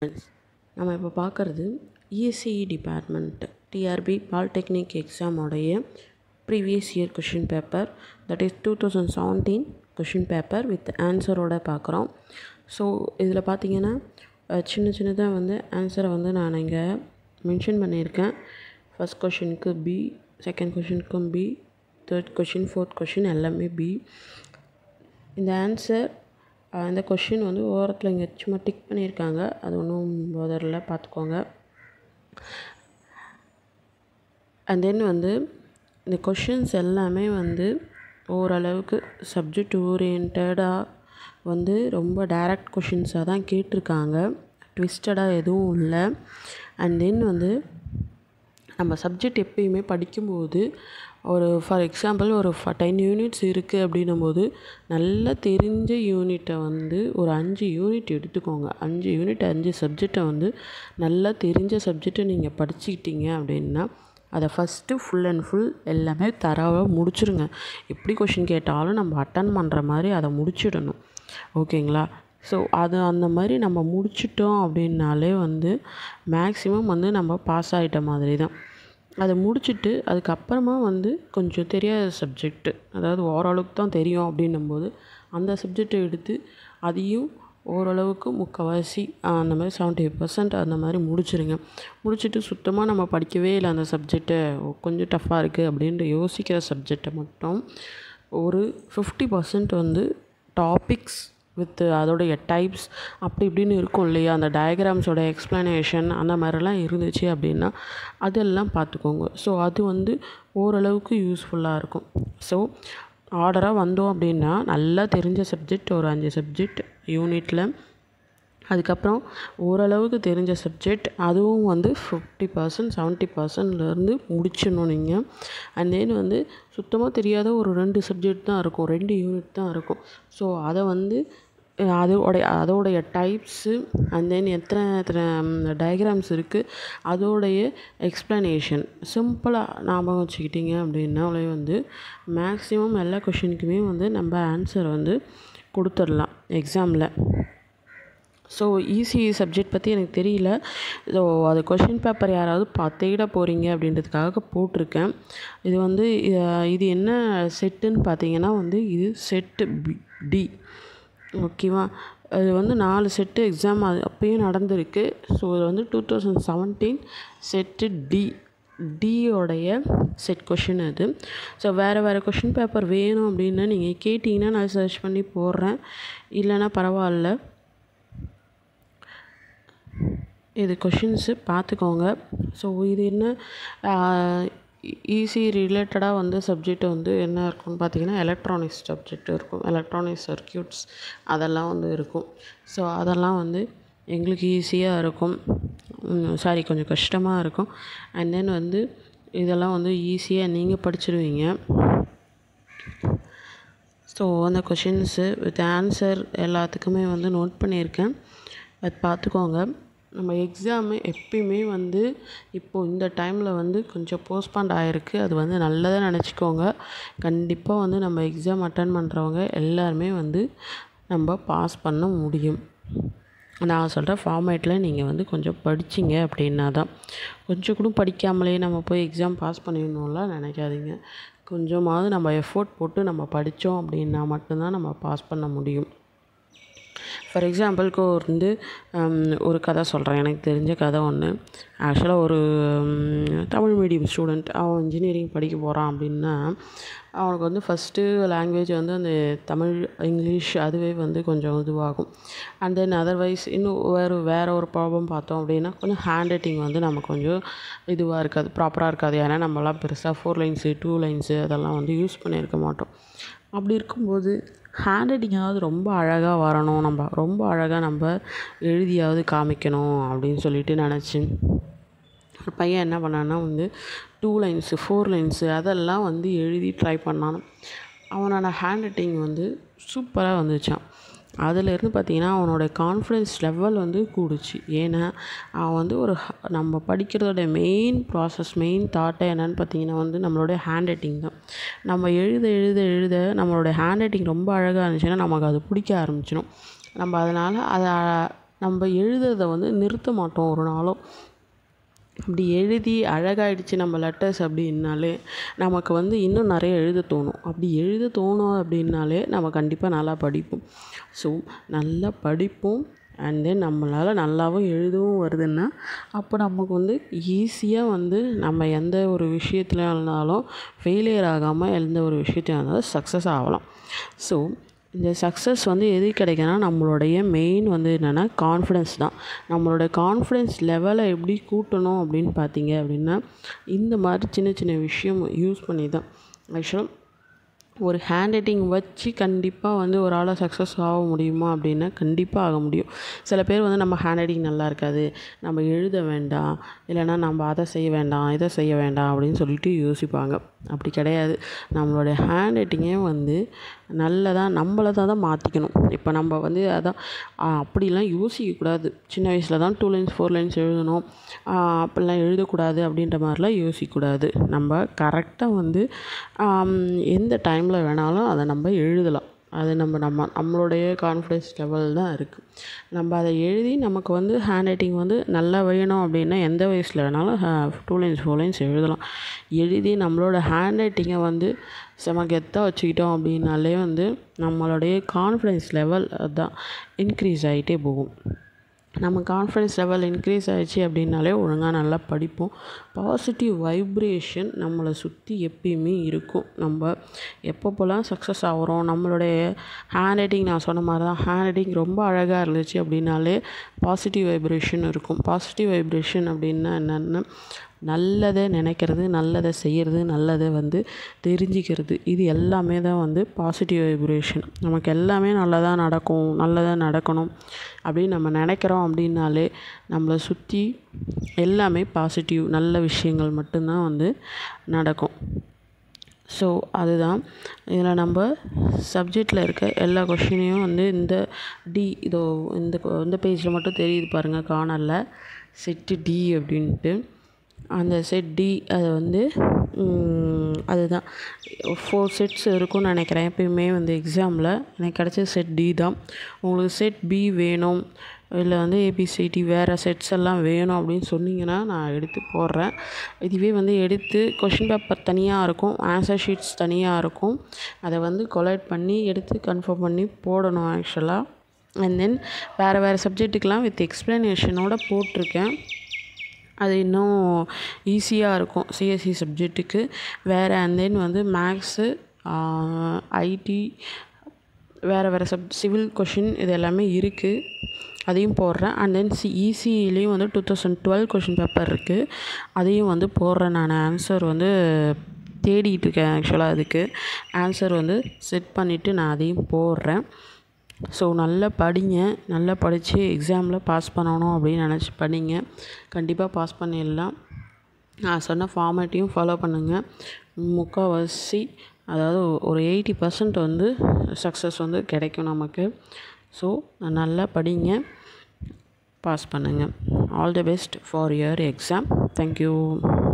நம்ம இப்போ பார்க்குறது இஎஸ்சிஇ டிபார்ட்மெண்ட் டிஆர்பி பாலிடெக்னிக் எக்ஸாமோடைய previous year question paper that is two thousand seventeen question paper with ஆன்சரோட பார்க்குறோம் ஸோ இதில் பார்த்தீங்கன்னா அஹ், சின்ன சின்னதாக வந்து ஆன்சரை வந்து நான் இங்கே மென்ஷன் பண்ணியிருக்கேன் ஃபஸ்ட் கொஷினுக்கு பி செகண்ட் கொஷினுக்கும் B third question fourth question எல்லாமே பி இந்த ஆன்சர் இந்த கொஷின் வந்து ஓரத்தில் இங்கே சும்மா டிக் பண்ணியிருக்காங்க அது ஒன்றும் போதரில் பார்த்துக்கோங்க அண்ட் தென் வந்து இந்த கொஷின்ஸ் எல்லாமே வந்து ஓரளவுக்கு சப்ஜெக்ட் ஓரியன்டாக வந்து ரொம்ப டைரக்ட் கொஷின்ஸாக தான் கேட்டிருக்காங்க ட்விஸ்டடாக எதுவும் இல்லை அண்ட் தென் வந்து நம்ம சப்ஜெக்ட் எப்பயுமே படிக்கும்போது ஒரு ஃபார் எக்ஸாம்பிள் ஒரு டென் யூனிட்ஸ் இருக்குது அப்படின்னும்போது நல்லா தெரிஞ்ச யூனிட்டை வந்து ஒரு அஞ்சு யூனிட் எடுத்துக்கோங்க அஞ்சு யூனிட் அஞ்சு சப்ஜெக்டை வந்து நல்லா தெரிஞ்ச சப்ஜெக்டை நீங்கள் படிச்சுக்கிட்டீங்க அப்படின்னா அதை ஃபஸ்ட்டு ஃபுல் அண்ட் ஃபுல் எல்லாமே தரவாக முடிச்சிருங்க எப்படி கொஷின் கேட்டாலும் நம்ம அட்டன் பண்ணுற மாதிரி அதை முடிச்சிடணும் ஓகேங்களா ஸோ அது அந்த மாதிரி நம்ம முடிச்சிட்டோம் அப்படின்னாலே வந்து மேக்ஸிமம் வந்து நம்ம பாஸ் ஆகிட்ட மாதிரி தான் அதை முடிச்சுட்டு அதுக்கப்புறமா வந்து கொஞ்சம் தெரியாத சப்ஜெக்ட்டு அதாவது ஓரளவுக்கு தான் தெரியும் அப்படின்னும்போது அந்த சப்ஜெக்டை எடுத்து அதையும் ஓரளவுக்கு முக்கால்வாசி அந்த மாதிரி செவன்ட்டி பர்சன்ட் அந்த மாதிரி முடிச்சிருங்க முடிச்சுட்டு சுத்தமாக நம்ம படிக்கவே இல்லை அந்த சப்ஜெக்டை கொஞ்சம் டஃப்பாக இருக்குது அப்படின்ட்டு யோசிக்கிற சப்ஜெக்டை மட்டும் ஒரு ஃபிஃப்டி பர்சன்ட் வந்து டாபிக்ஸ் வித் அதோடைய டைப்ஸ் அப்படி இப்படின்னு இருக்கும் இல்லையா அந்த டயக்ராம்ஸோட எக்ஸ்ப்ளனேஷன் அந்த மாதிரிலாம் இருந்துச்சு அப்படின்னா அதெல்லாம் பார்த்துக்கோங்க ஸோ அது வந்து ஓரளவுக்கு யூஸ்ஃபுல்லாக இருக்கும் ஸோ ஆர்டராக வந்தோம் அப்படின்னா நல்லா தெரிஞ்ச சப்ஜெக்ட் ஒரு அஞ்சு சப்ஜெக்ட் யூனிட்டில் அதுக்கப்புறம் ஓரளவுக்கு தெரிஞ்ச சப்ஜெக்ட் அதுவும் வந்து ஃபிஃப்டி பர்சன்ட் செவன்ட்டி பர்சன்ட்லேருந்து முடிச்சிடணும் நீங்கள் அண்ட் தென் வந்து சுத்தமாக தெரியாத ஒரு ரெண்டு சப்ஜெக்ட் தான் இருக்கும் ரெண்டு யூனிட் தான் இருக்கும் ஸோ அதை வந்து அஹ், அதோடைய அதோடைய டைப்ஸு அண்ட் தென் எத்தனை எத்தனை டயக்ராம்ஸ் இருக்குது அதோடைய எக்ஸ்ப்ளனேஷன் சிம்பிளாக ஞாபகம் வச்சுக்கிட்டீங்க அப்படின்னாலே வந்து மேக்ஸிமம் எல்லா கொஷினுக்குமே வந்து நம்ம ஆன்சர் வந்து கொடுத்துடலாம் எக்ஸாமில் ஸோ ஈஸி சப்ஜெக்ட் பற்றி எனக்கு தெரியல ஸோ அது கொஷின் பேப்பர் யாராவது பா தேட போகிறீங்க அப்படின்றதுக்காக போட்டிருக்கேன் இது வந்து அஹ், இது என்ன செட்டுன்னு பார்த்தீங்கன்னா வந்து இது செட்டு பி டி ஓகேவா அது வந்து நாலு செட்டு எக்ஸாம் அது அப்பயும் நடந்திருக்கு ஸோ இது வந்து two thousand seventeen set D டியோடைய செட் கொஷின் அது ஸோ வேறு வேறு கொஷின் பேப்பர் வேணும் அப்படின்னு நீங்கள் கேட்டிங்கன்னா நான் சர்ச் பண்ணி போடுறேன் இல்லைன்னா பரவாயில்ல இது கொஷின்ஸு பார்த்துக்கோங்க ஸோ இது என்ன ஈஸி ரிலேட்டடாக வந்து சப்ஜெக்ட் வந்து என்ன இருக்கும்னு பார்த்தீங்கன்னா எலக்ட்ரானிக்ஸ் சப்ஜெக்ட் இருக்கும் எலக்ட்ரானிக்ஸ் சர்க்கியூட்ஸ் அதெல்லாம் வந்து இருக்கும் ஸோ அதெல்லாம் வந்து எங்களுக்கு ஈஸியாக இருக்கும் சாரி கொஞ்சம் கஷ்டமாக இருக்கும் அண்ட் தென் வந்து இதெல்லாம் வந்து ஈஸியாக நீங்கள் படிச்சிடுவீங்க ஸோ அந்த கொஷின்ஸு வித் ஆன்சர் எல்லாத்துக்குமே வந்து நோட் பண்ணியிருக்கேன் அது பார்த்துக்கோங்க நம்ம எக்ஸாமு எப்பயுமே வந்து இப்போது இந்த டைமில் வந்து கொஞ்சம் போஸ்ட்பாண்ட் ஆகிருக்கு அது வந்து நல்லதாக நினச்சிக்கோங்க கண்டிப்பாக வந்து நம்ம எக்ஸாம் அட்டன் பண்ணுறவங்க எல்லாருமே வந்து நம்ம பாஸ் பண்ண முடியும் நான் சொல்கிற ஃபார்மேட்டில் நீங்கள் வந்து கொஞ்சம் படிச்சிங்க அப்படின்னா தான் கொஞ்சம் கூட படிக்காமலே நம்ம போய் எக்ஸாம் பாஸ் பண்ணிடணும்லாம் நினைக்காதீங்க கொஞ்சமாவது நம்ம எஃபோர்ட் போட்டு நம்ம படித்தோம் அப்படின்னா மட்டும்தான் நம்ம பாஸ் பண்ண முடியும் ஃபார் எக்ஸாம்பிளுக்கு வந்து ஹம், ஒரு கதை சொல்கிறேன் எனக்கு தெரிஞ்ச கதை ஒன்று ஆக்சுவலாக ஒரு ஹம், தமிழ் மீடியம் ஸ்டூடெண்ட் அவன் இன்ஜினியரிங் படிக்க போகிறான் அப்படின்னா அவனுக்கு வந்து ஃபஸ்ட்டு லாங்குவேஜ் வந்து அந்த தமிழ் இங்கிலீஷ் அதுவே வந்து கொஞ்சம் இதுவாகும் அண்ட் தென் அதர்வைஸ் இன்னும் வேறு வேறு ஒரு ப்ராப்ளம் பார்த்தோம் அப்படின்னா கொஞ்சம் ஹேண்ட் ரைட்டிங் வந்து நமக்கு கொஞ்சம் இதுவாக இருக்காது ப்ராப்பராக இருக்காது ஏன்னா நம்மலாம் பெருசாக ஃபோர் லைன்ஸு டூ லைன்ஸு அதெல்லாம் வந்து யூஸ் பண்ணியிருக்க மாட்டோம் அப்படி இருக்கும்போது ஹேண்ட் ரைட்டிங்காவது ரொம்ப அழகாக வரணும் நம்ம ரொம்ப அழகாக நம்ம எழுதியாவது காமிக்கணும் அப்படின்னு சொல்லிட்டு நினச்சி ஒரு பையன் என்ன பண்ணான்னா வந்து டூ லைன்ஸு ஃபோர் லைன்ஸு அதெல்லாம் வந்து எழுதி ட்ரை பண்ணான் அவனோட ஹேண்ட் ரைட்டிங் வந்து சூப்பராக வந்துச்சான் அதிலேருந்து பார்த்தீங்கன்னா அவனோட கான்ஃபிடென்ஸ் லெவல் வந்து கூடுச்சு ஏன்னா அவன் வந்து ஒரு ஹ- நம்ம படிக்கிறதோட மெயின் ப்ராசஸ் மெயின் தாட்டே என்னன்னு பார்த்தீங்கன்னா வந்து நம்மளுடைய ஹேண்ட் ரைட்டிங் தான் நம்ம எழுத எழுத எழுத நம்மளோட ஹேண்ட் ரைட்டிங் ரொம்ப அழகாக இருந்துச்சுன்னா நமக்கு அது பிடிக்க ஆரம்பிச்சிடும் நம்ம அதனால் அதை நம்ம எழுதுறதை வந்து நிறுத்த மாட்டோம் ஒரு நாளும் அப்படி எழுதி அழகாயிடுச்சு நம்ம லெட்டர்ஸ் அப்படின்னாலே நமக்கு வந்து இன்னும் நிறைய எழுத தோணும் அப்படி எழுத தோணும் அப்படின்னாலே நம்ம கண்டிப்பாக நல்லா படிப்போம் ஸோ நல்லா படிப்போம் அண்ட் தென் நம்மளால் நல்லாவும் எழுதவும் வருதுன்னா அப்போ நமக்கு வந்து ஈஸியாக வந்து நம்ம எந்த ஒரு விஷயத்துல இருந்தாலும் ஃபெயிலியர் ஆகாமல் எந்த ஒரு விஷயத்தையும் இருந்தாலும் சக்ஸஸ் ஆகலாம் ஸோ இந்த சக்ஸஸ் வந்து எது கிடைக்குன்னா நம்மளுடைய மெயின் வந்து என்னென்னா கான்ஃபிடென்ஸ் தான் நம்மளோட கான்ஃபிடென்ஸ் லெவலை எப்படி கூட்டணும் அப்படின்னு பார்த்தீங்க அப்படின்னா இந்த மாதிரி சின்ன சின்ன விஷயம் யூஸ் பண்ணி தான் ஆக்சுவலாக ஒரு ஹேண்ட் ரைட்டிங் வச்சு கண்டிப்பாக வந்து ஒரு ஆளாக சக்ஸஸ் ஆக முடியுமா அப்படின்னா கண்டிப்பாக ஆக முடியும் சில பேர் வந்து நம்ம ஹேண்ட் ரைட்டிங் நல்லா இருக்காது நம்ம எழுத வேண்டாம் இல்லைன்னா நம்ம அதை செய்ய வேண்டாம் இதை செய்ய வேண்டாம் அப்படின்னு சொல்லிட்டு யோசிப்பாங்க அப்படி கிடையாது நம்மளுடைய ஹேண்ட் ரைட்டிங்கே வந்து நல்லதாக நம்மளை தான் தான் மாற்றிக்கணும் இப்போ நம்ம வந்து அதான் அப்படிலாம் யோசிக்கக்கூடாது சின்ன வயசில் தான் டூ லைன்ஸ் ஃபோர் லைன்ஸ் எழுதணும் அப்படிலாம் எழுதக்கூடாது அப்படின்ற மாதிரிலாம் யோசிக்கக்கூடாது நம்ம கரெக்டாக வந்து எந்த டைமில் வேணாலும் அதை நம்ம எழுதலாம் அது நம்ம நம்ம நம்மளுடைய கான்ஃபிடென்ஸ் லெவல் தான் இருக்குது நம்ம அதை எழுதி நமக்கு வந்து ஹேண்ட் ரைட்டிங் வந்து நல்லா வேணும் அப்படின்னா எந்த வயசில் வேணாலும் டூ லைன்ஸ் ஃபோர் லைன்ஸ் எழுதலாம் எழுதி நம்மளோட ஹேண்ட் ரைட்டிங்கை வந்து செம கெத்தாக வச்சுக்கிட்டோம் அப்படின்னாலே வந்து நம்மளுடைய கான்ஃபிடென்ஸ் லெவல் அதுதான் இன்க்ரீஸ் ஆகிட்டே போகும் நம்ம கான்ஃபிடென்ஸ் லெவல் இன்க்ரீஸ் ஆகிடுச்சு அப்படின்னாலே ஒழுங்காக நல்லா படிப்போம் பாசிட்டிவ் வைப்ரேஷன் நம்மளை சுற்றி எப்பயுமே இருக்கும் நம்ம எப்பப்போலாம் சக்ஸஸ் ஆகிறோம் நம்மளுடைய ஹேண்ட் ரைட்டிங் நான் சொன்ன மாதிரி தான் ஹேண்ட் ரைட்டிங் ரொம்ப அழகாக இருந்துச்சு அப்படின்னாலே பாசிட்டிவ் வைப்ரேஷன் இருக்கும் பாசிட்டிவ் வைப்ரேஷன் அப்படின்னா என்னென்னா நல்லதை நினைக்கிறது நல்லதை செய்கிறது நல்லதை வந்து தெரிஞ்சுக்கிறது இது எல்லாமே தான் வந்து பாசிட்டிவ் வைப்ரேஷன் நமக்கு எல்லாமே நல்லதாக நடக்கும் நல்லதாக நடக்கணும் அப்படின்னு நம்ம நினைக்கிறோம் அப்படின்னாலே நம்மளை சுற்றி எல்லாமே பாசிட்டிவ் நல்ல விஷயங்கள் மட்டும்தான் வந்து நடக்கும் ஸோ அதுதான் இதில் நம்ம சப்ஜெக்டில் இருக்க எல்லா கொஷினையும் வந்து இந்த டி இதோ இந்த இந்த பேஜில் மட்டும் தெரியுது பாருங்கள் காணலில் செட்டு டி அப்படின்ட்டு அந்த செட் டி அது வந்து அதுதான் ஃபோர் செட்ஸ் இருக்கும்னு நினைக்கிறேன் எப்பயுமே வந்து எக்ஸாமில் எனக்கு கிடச்சது செட் டி தான் உங்களுக்கு செட் பி வேணும் இல்லை வந்து ஏபிசிடி வேறு செட்ஸ் எல்லாம் வேணும் அப்படின்னு சொன்னீங்கன்னா நான் எடுத்து போடுறேன் இதுவே வந்து எடுத்து கொஷின் பேப்பர் தனியாக இருக்கும் ஆன்சர் ஷீட்ஸ் தனியாக இருக்கும் அதை வந்து கொலைட் பண்ணி எடுத்து கன்ஃபார்ம் பண்ணி போடணும் ஆக்சுவலாக அண்ட் தென் வேறு வேறு சப்ஜெக்ட்டுக்கெலாம் வித் எக்ஸ்ப்ளனேஷனோட போட்டிருக்கேன் அது இன்னும் ஈஸியாக இருக்கும் சிஎஸ்சி சப்ஜெக்ட்டுக்கு வேறு அண்ட் தென் வந்து மேக்ஸு ஐடி வேறு வேறு சப் சிவில் கொஷின் இது எல்லாமே இருக்குது அதையும் போடுறேன் அண்ட் தென் சி இசிஇலையும் வந்து two thousand twelve question paper இருக்குது அதையும் வந்து போடுறேன் நான் ஆன்சர் வந்து தேடிட்டு இருக்கேன் ஆக்சுவலாக அதுக்கு ஆன்சர் வந்து செட் பண்ணிவிட்டு நான் அதையும் போடுறேன் ஸோ நல்லா படிங்க நல்லா படித்து எக்ஸாமில் பாஸ் பண்ணணும் அப்படின்னு நினச்சி படிங்க கண்டிப்பாக பாஸ் பண்ணிடலாம் நான் சொன்ன ஃபார்மேட்டையும் ஃபாலோ பண்ணுங்கள் முக்கால்வாசி அதாவது ஒரு எயிட்டி பர்சன்ட் வந்து சக்ஸஸ் வந்து கிடைக்கும் நமக்கு ஸோ நல்லா படிங்க பாஸ் பண்ணுங்கள் all the best for your exam thank you